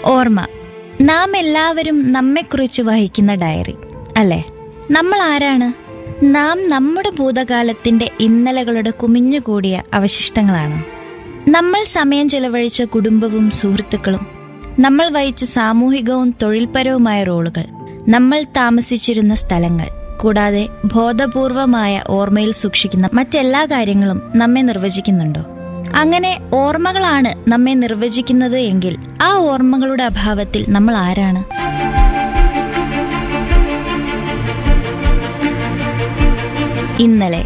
ഓർമ്മ നാം എല്ലാവരും നമ്മെക്കുറിച്ച് വഹിക്കുന്ന ഡയറി അല്ലേ നമ്മൾ ആരാണ് നാം നമ്മുടെ ഭൂതകാലത്തിന്റെ ഇന്നലകളുടെ കുമിഞ്ഞുകൂടിയ അവശിഷ്ടങ്ങളാണ് നമ്മൾ സമയം ചെലവഴിച്ച കുടുംബവും സുഹൃത്തുക്കളും നമ്മൾ വഹിച്ച സാമൂഹികവും തൊഴിൽപരവുമായ റോളുകൾ നമ്മൾ താമസിച്ചിരുന്ന സ്ഥലങ്ങൾ കൂടാതെ ബോധപൂർവമായ ഓർമ്മയിൽ സൂക്ഷിക്കുന്ന മറ്റെല്ലാ കാര്യങ്ങളും നമ്മെ നിർവചിക്കുന്നുണ്ടോ അങ്ങനെ ഓർമ്മകളാണ് നമ്മെ നിർവചിക്കുന്നത് എങ്കിൽ ആ ഓർമ്മകളുടെ അഭാവത്തിൽ നമ്മൾ ആരാണ് ഇന്നലെ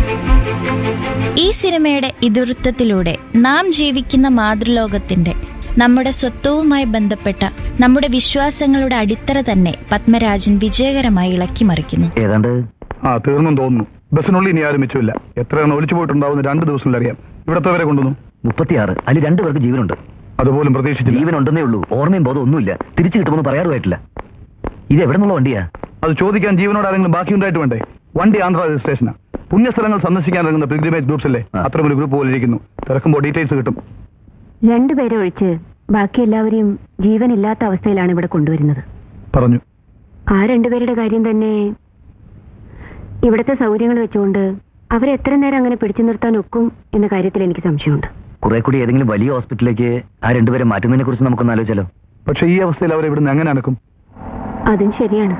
ഈ സിനിമയുടെ ഇതിവൃത്തത്തിലൂടെ നാം ജീവിക്കുന്ന മാതൃലോകത്തിന്റെ നമ്മുടെ സ്വത്വവുമായി ബന്ധപ്പെട്ട നമ്മുടെ വിശ്വാസങ്ങളുടെ അടിത്തറ തന്നെ പത്മരാജൻ വിജയകരമായി ഇളക്കിമറിക്കുന്നു ഏതാണ്ട് ആ തീർന്നും തോന്നുന്നു ബസ്സിനുള്ളിൽ ഇനി ആരും മിച്ചമില്ല എത്രയാണ് ഒളിച്ചു പോയിട്ടുണ്ടാവുന്ന രണ്ട് ദിവസത്തിൽ അറിയാം ഇവിടത്തെ വരെ കൊണ്ടുവന്നു മുപ്പത്തിയാറ് അതിൽ രണ്ടു പേർക്ക് ജീവനുണ്ട് അതുപോലും പ്രതീക്ഷിച്ചില്ല ജീവനുണ്ടെന്നേ ഉള്ളൂ ഓർമ്മയും ബോധം ഒന്നുമില്ല തിരിച്ചു കിട്ടുമെന്ന് പറയാറുമായിട്ടില്ല ഇത് എവിടെ നിന്നുള്ള വണ്ടിയാ അത് ചോദിക്കാൻ ജീവനോട് ആരെങ്കിലും ബാക്കിയുണ്ടായിട്ട് വേണ്ടേ വണ്ടി ആന്ധ്ര രജിസ്ട്രേഷനാ പുണ്യസ്ഥലങ്ങൾ സന്ദർശിക്കാൻ ഇറങ്ങുന്ന പിൽഗ്രിമേജ് ഗ്രൂപ്പ്സ് അല്ലേ ആ. അത്തരം ഒരു ഗ്രൂപ്പ് പോലെ ഇരിക്കുന്നു തിരക്കുമ്പോൾ ഡീറ്റെയിൽസ് കിട്ടും രണ്ടുപേരെ ഒഴിച്ച് ബാക്കി എല്ലാവരെയും ജീവനില്ലാത്ത അവസ്ഥയിലാണ് ഇവിടെ കൊണ്ടുവരുന്നത് പറഞ്ഞു ആ രണ്ടുപേരുടെ കാര്യം തന്നെ ഇവിടുത്തെ സൗകര്യങ്ങൾ വെച്ചുകൊണ്ട് അവരെ എത്ര നേരം അങ്ങനെ പിടിച്ചു നിർത്താൻ ഒക്കും എന്ന കാര്യത്തിൽ എനിക്ക് സംശയമുണ്ട് കുറെ കൂടി ഏതെങ്കിലും വലിയ ഹോസ്പിറ്റലിലേക്ക് ആ രണ്ടുപേരെ മാറ്റുന്നതിനെ കുറിച്ച് നമുക്കൊന്ന് ആലോചിച്ചാലോ പക്ഷേ ഈ അവസ്ഥയിൽ അവരെ ഇവിടുന്ന് എങ്ങനെ അനക്കും അതും ശരിയാണ്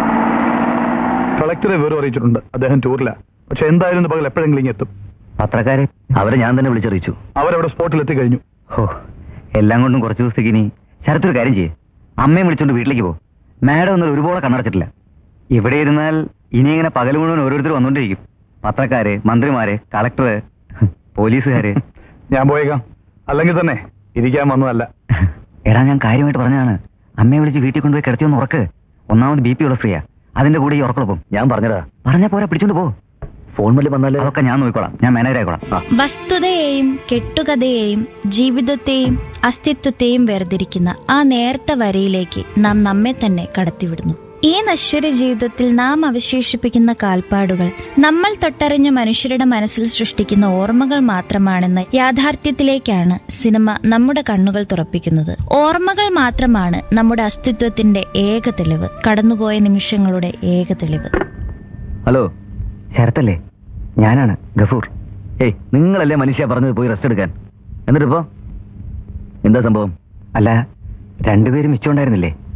കളക്ടറെ വിവരം അറിയിച്ചിട്ടുണ്ട് അദ്ദേഹം ടൂറില്ല പക്ഷെ എന്തായാലും ഇന്ന് പകൽ എപ്പോഴെങ്കിലും ഇങ്ങ് എത്തും പത്രക്കാരെ അവരെ ഞാൻ തന്നെ വിളിച്ചറിയിച്ചു അവരവിടെ സ്പോട്ടിൽ എത്തിക്കഴിഞ്ഞു ഹോ എല്ലാം കൊണ്ടും കുറച്ച് ദിവസത്തേക്ക് ഇനി ശരത്തൊരു കാര്യം ചെയ്യേ അമ്മയെ വിളിച്ചോണ്ട് വീട്ടിലേക്ക് പോ മാഡം ഒന്നും ഒരുപോലെ കണ്ണടച്ചിട്ടില്ല ഇവിടെ ഇരുന്നാൽ ഇനി ഇങ്ങനെ പകൽ മുഴുവൻ ഓരോരുത്തർ വന്നുകൊണ്ടിരിക്കും പത്രക്കാര് മന്ത്രിമാര് കളക്ടറ് പോലീസുകാര് ഞാൻ പോയേക്കാം അല്ലെങ്കിൽ തന്നെ ഇരിക്കാൻ വന്നതല്ല എടാ ഞാൻ കാര്യമായിട്ട് പറഞ്ഞതാണ് അമ്മയെ വിളിച്ച് വീട്ടിൽ കൊണ്ടുപോയി കിടത്തിയൊന്ന് ഉറക്ക് ഒന്നാമത് ബി പി ഉള്ള സ്ത്രീയാ അതിന്റെ കൂടെ ഈ ഉറക്കുളപ്പം ഞാൻ പറഞ്ഞതാ പറഞ്ഞാ പോരാ പിടിച്ചോണ്ട് പോ ഫോൺ വല്ലതും വന്നാലേ അതൊക്കെ ഞാൻ നോക്കിക്കോളാം ഞാൻ മാനേജർ ആയിക്കോളാം ആ വസ്തുതയെയും കെട്ടുകഥയെയും ജീവിതത്തെയും അസ്തിത്വത്തെയും വേർതിരിക്കുന്ന ആ നേർത്ത വരയിലേക്ക് നാം നമ്മെ തന്നെ കടത്തിവിടുന്നു ഈ നശ്വര ജീവിതത്തിൽ നാം അവശേഷിപ്പിക്കുന്ന കാൽപ്പാടുകൾ നമ്മൾ തൊട്ടറിഞ്ഞ മനുഷ്യരുടെ മനസ്സിൽ സൃഷ്ടിക്കുന്ന ഓർമ്മകൾ മാത്രമാണെന്ന യാഥാർത്ഥ്യത്തിലേക്കാണ് സിനിമ നമ്മുടെ കണ്ണുകൾ തുറപ്പിക്കുന്നത് ഓർമ്മകൾ മാത്രമാണ് നമ്മുടെ അസ്തിത്വത്തിന്റെ ഏക തെളിവ് കടന്നുപോയ നിമിഷങ്ങളുടെ ഏക തെളിവ് ഹലോ ശരത്തല്ലേ ഞാനാണ് ഗഫൂർ ഏയ് നിങ്ങളല്ലേ മനുഷ്യ പറഞ്ഞത് പോയി റെസ്റ്റ് എടുക്കാൻ എന്നിട്ടിപ്പോ എന്താ സംഭവം അല്ല രണ്ടുപേരും മിച്ചമുണ്ടായിരുന്നില്ലേ